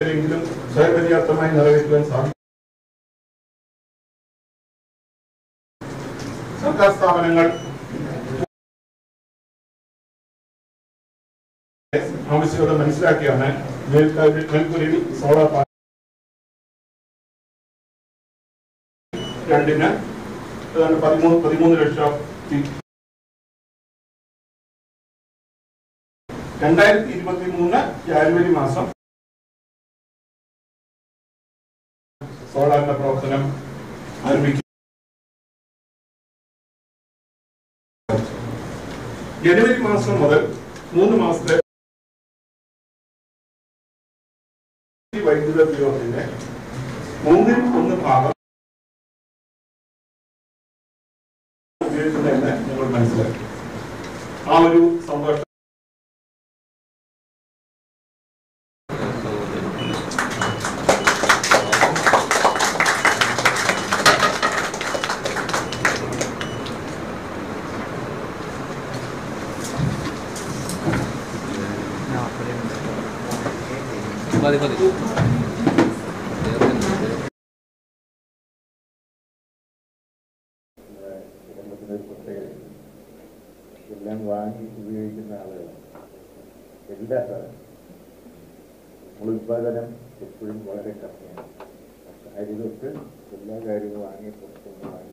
എങ്കിലും സ്വയം പര്യാപ്തമായി നിറവേറ്റുവാൻ സാധിക്കും സർക്കാർ സ്ഥാപനങ്ങൾ ആവശ്യകത മനസ്സിലാക്കിയാണ് മേൽക്കരി മേൽക്കുരുവി സോളാർ പാനൽ രണ്ടിന് ഏതാണ്ട് പതിമൂന്ന് പതിമൂന്ന് ലക്ഷം രണ്ടായിരത്തി ഇരുപത്തി മൂന്ന് ജാനുവരി മാസം സോളാറിന്റെ പ്രവർത്തനം ആരംഭിക്കും ജനുവരി മാസം മുതൽ മൂന്ന് മാസത്തെ വൈദ്യുത ഉപയോഗത്തിന്റെ മൂന്നിൽ ഒന്ന് ഭാഗം ഉപയോഗിക്കുന്നതെന്ന് നിങ്ങൾ മനസ്സിലാക്കി ആ ഒരു സന്തോഷം മതി മതി കേരളത്തിലെ ഒരു പ്രത്യേകത എല്ലാം വാങ്ങി ഉപയോഗിക്കുന്ന ആളുകളാണ് എല്ലാ സാധനവും നമ്മൾ ഉത്പാദനം എപ്പോഴും വളരെ കമ്മിയാണ് അരി തൊട്ട് എല്ലാ കാര്യവും വാങ്ങി പുറത്തുനിന്ന് വാങ്ങി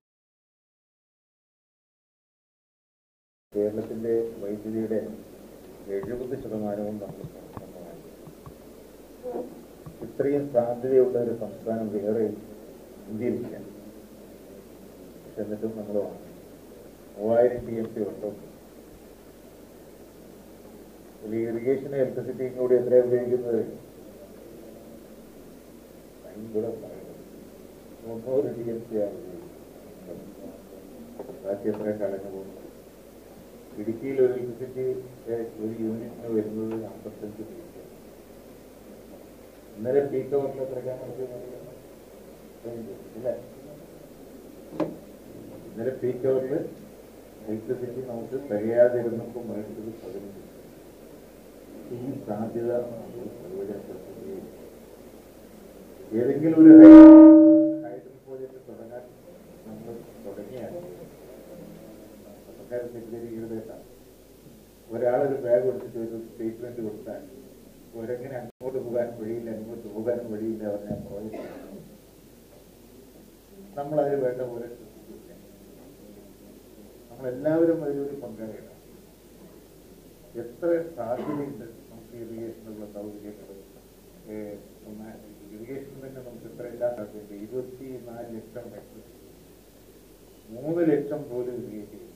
കേരളത്തിന്റെ വൈദ്യുതിയുടെ എഴുപത് ശതമാനവും നമ്മൾ പുറത്തുനിന്ന് വാങ്ങി ഇത്രയും സാധ്യതയുള്ള ഒരു സംസ്ഥാനം വേറെ ഇന്ത്യയിലില്ല പക്ഷെ എന്നിട്ടും നമ്മൾ വാങ്ങി മൂവായിരം ടി എം സി ഉണ്ടോ ഇറിഗേഷൻ ഇലക്ട്രിസിറ്റിയും കൂടി എത്രയാണ് ഉപയോഗിക്കുന്നത് ഭയങ്കര പറയുന്നത് മുന്നൂറ് ടി എം സി ആണ് ഉപയോഗിക്കുന്നത് ബാക്കി എത്ര കടന്നു പോകുന്നു ഇടുക്കിയിൽ ഒരു ഇലക്ട്രിസിറ്റി ഒരു യൂണിറ്റിന് വരുന്നത് അമ്പത്തഞ്ച് പൈസ ഇന്നലെ പീക്ക് അവറിൽ എത്ര ഇല്ല ഇന്നലെ പീക്ക് അവറിൽ ഇലക്ട്രിസിറ്റി നമുക്ക് തികയാതിരുന്നപ്പോൾ മേടിച്ചത് പതിനഞ്ച് ഈ സാധ്യത നമ്മൾ പ്രയോജനപ്പെടുത്തുകയും ഏതെങ്കിലും ഒരു ഹൈഡ്രൽ പ്രോജക്റ്റ് തുടങ്ങാൻ നമ്മൾ തുടങ്ങിയാൽ സർക്കാർ തെറ്റിദ്ധരിക്കരുതേട്ടാണ് ഒരാളൊരു ബാഗ് കൊടുത്തിട്ട് ഒരു സ്റ്റേറ്റ്മെന്റ് കൊടുത്താൽ ഒരെങ്ങനെ അങ്ങോട്ട് പോകാൻ വഴിയില്ല അങ്ങോട്ട് പോകാൻ വഴിയില്ല പറഞ്ഞാൽ പ്രോജക്റ്റ് നമ്മൾ അതിന് വേണ്ട പോലെ ശ്രദ്ധിക്കില്ല നമ്മളെല്ലാവരും അതിലൊരു പങ്കാളികളാണ് എത്ര സാധ്യതയുണ്ട് നമുക്ക് ഇറിഗേഷനുള്ള സൗകര്യങ്ങൾ ഇറിഗേഷൻ തന്നെ നമുക്ക് ഇത്ര എല്ലാ സാധ്യതയുണ്ട് ഇരുപത്തി നാല് ലക്ഷം ഹെക്ടർ മൂന്ന് ലക്ഷം പോലും ഇറിഗേറ്റ് ചെയ്യും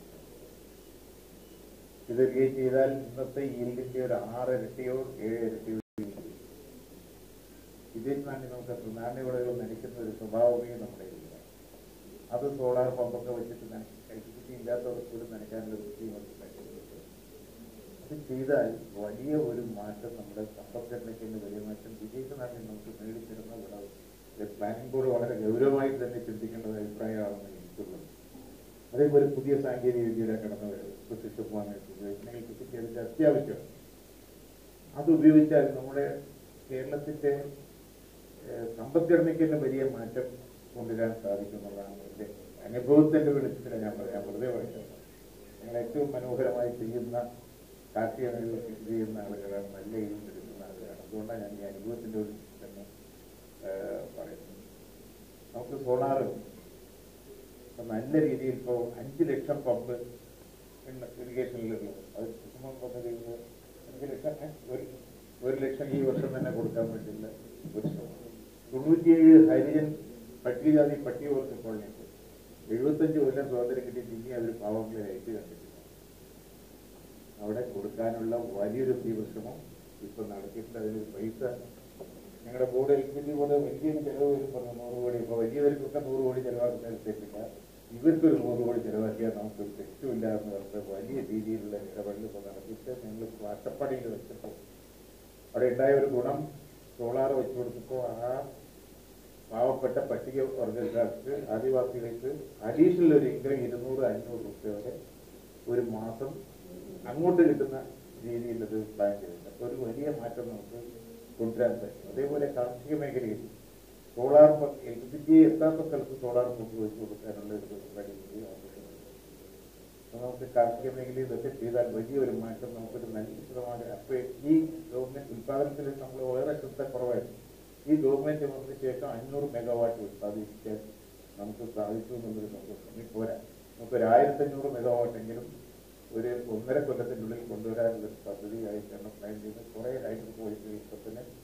ഇത് ഇറിഗേറ്റ് ചെയ്താൽ ഇന്നത്തെ ഈൽഡിന്റെ ഒരു ആറ് ഇരട്ടിയോ ഏഴ് ഇരട്ടിയോ yield ചെയ്യും. ഇതിൽ നിന്നാണ് നമുക്ക് തൃണാന്യവിളകൾ നനയ്ക്കുന്ന ഒരു സ്വഭാവമേ നമ്മുടെ ഇല്ല അത് സോളാർ പമ്പൊക്കെ വെച്ചിട്ട് ഇലക്ട്രിസിറ്റി ഇല്ലാത്തവർക്ക് പോലും നനയ്ക്കാനുള്ള വൃത്തിയും അത് പറ്റുന്നുണ്ട് അത് ചെയ്താൽ വലിയ ഒരു മാറ്റം നമ്മുടെ സമ്പദ്ഘടനയ്ക്ക് വലിയ മാറ്റം വിജയിക്കുന്നതാണ് നമുക്ക് നേടിത്തരുന്ന വിളവ് ഇത് പ്ലാനിംഗ് ബോർഡ് വളരെ ഗൗരവമായി തന്നെ ചിന്തിക്കേണ്ട ഒരു അഭിപ്രായമാണെന്ന് എനിക്കുള്ളത് അതേപോലെ പുതിയ സാങ്കേതിക വിദ്യയിലെ കടന്നു വരുന്നത് ഇലക്ട്രിസിറ്റി അതിന്റെ അത്യാവശ്യമാണ് അത് ഉപയോഗിച്ചാൽ നമ്മുടെ കേരളത്തിന്റെ ഏഹ്, സമ്പദ്ഘടനയ്ക്ക് തന്നെ വലിയ മാറ്റം കൊണ്ടുവരാൻ സാധിക്കും എന്നുള്ളതാണ് എൻ്റെ അനുഭവത്തിന്റെ വെളിച്ചത്തിൽ ഞാൻ പറയാം വെറുതെ പറയുന്നത് ഞങ്ങൾ ഏറ്റവും മനോഹരമായി ചെയ്യുന്ന കാർഷിക മേഖല കൃഷി ചെയ്യുന്ന ആളുകളാണ് നല്ല ഇനം എടുക്കുന്ന ആളുകളാണ് അതുകൊണ്ടാണ് ഞാൻ ഈ അനുഭവത്തിന്റെ ഒരു തന്നെ ഏഹ്, പറയുന്നത് നമുക്ക് സോളാറ് ഇപ്പൊ നല്ല രീതിയിൽ ഇപ്പോൾ അഞ്ച് ലക്ഷം പമ്പ് ഇറിഗേഷനിലുള്ളത് അത് കുസുമം പദ്ധതിയിൽ അഞ്ച് ലക്ഷം ഏ? ഒരു ഒരു ലക്ഷം ഈ വർഷം തന്നെ കൊടുക്കാൻ വേണ്ടിയുള്ള ഒരു ശ്രമം തൊണ്ണൂറ്റിയേഴ് ഹരിജൻ പട്ടികജാതി പട്ടികവർഗ കോളനിയുണ്ട് എഴുപത്തഞ്ച് കൊല്ലം സ്വാതന്ത്ര്യം കിട്ടിയിട്ട് ഇനി അവർ പാവങ്ങളെ അയച്ചു കണ്ടിട്ടില്ല അവിടെ കൊടുക്കാനുള്ള വലിയൊരു തീവ്രശ്രമം ഇപ്പൊ നടത്തിയിട്ടുണ്ട് അതിനൊരു പൈസ ഞങ്ങളുടെ ബോർഡ് എലക്ട്രിസിറ്റി ബോർഡ് വലിയൊരു ചെലവ് വരും പറഞ്ഞു നൂറ് കോടി ഇപ്പൊ വലിയവർക്കൊക്കെ നൂറ് കോടി ചെലവാക്കുന്ന തെറ്റില്ല ഇവർക്കൊരു നൂറ് കോടി ചെലവാക്കിയാൽ നമുക്ക് തെറ്റുമില്ല എന്ന് പറഞ്ഞിട്ട് വലിയ രീതിയിലുള്ള ഇടപെടൽ ഇപ്പൊ നടത്തിയിട്ട് ഞങ്ങൾ അട്ടപ്പടിയിൽ വെച്ചപ്പോൾ അവിടെ ഉണ്ടായ ഒരു ഗുണം സോളാർ വെച്ചു കൊടുത്തപ്പോൾ ആ പാവപ്പെട്ട പട്ടിക വർഗക്കാർക്ക് ആദിവാസികൾക്ക് അഡീഷണൽ ഒരു ഇൻകം ഇരുന്നൂറ് അഞ്ഞൂറ് രൂപ വരെ ഒരു മാസം അങ്ങോട്ട് കിട്ടുന്ന രീതിയിൽ ഇത് പ്ലാൻ ചെയ്തിട്ടുണ്ട് അപ്പോൾ ഒരു വലിയ മാറ്റം നമുക്ക് കൊണ്ടുവരാൻ പറ്റും അതേപോലെ കാർഷിക മേഖലയിൽ സോളാർ എലക്ട്രിസിറ്റി എത്താത്ത സ്ഥലത്ത് സോളാർ പമ്പ് വെച്ച് കൊടുക്കാനുള്ള ഒരു പരിപാടി കൂടി ആവശ്യമുണ്ട് അപ്പൊ നമുക്ക് കാർഷിക മേഖലയിൽ ഇതൊക്കെ ചെയ്താൽ വലിയൊരു മാറ്റം നമുക്കൊരു നല്ല ശതമാനം അപ്പൊ ഈ ഗവൺമെന്റ് ഉത്പാദനത്തിൽ നമ്മൾ വളരെ ശ്രദ്ധ കുറവായിരുന്നു ഈ ഗവൺമെന്റ് വന്നതിന് ശേഷം അഞ്ഞൂറ് മെഗാവാട്ട് ഉത്പാദിപ്പിക്കാൻ നമുക്ക് സാധിച്ചു എന്നുള്ളൊരു സന്തോഷം ഈ പോരാ നമുക്ക് ഒരു ആയിരത്തി അഞ്ഞൂറ് മെഗാവാട്ട് എങ്കിലും ഒരു ഒന്നര കൊല്ലത്തിനുള്ളിൽ കൊണ്ടുവരാനുള്ള ഒരു പദ്ധതിയായിട്ടാണ് പ്ലാൻ ചെയ്ത് കുറെ ആയിട്ട് പോയിട്ട് ഇപ്പൊ തന്നെ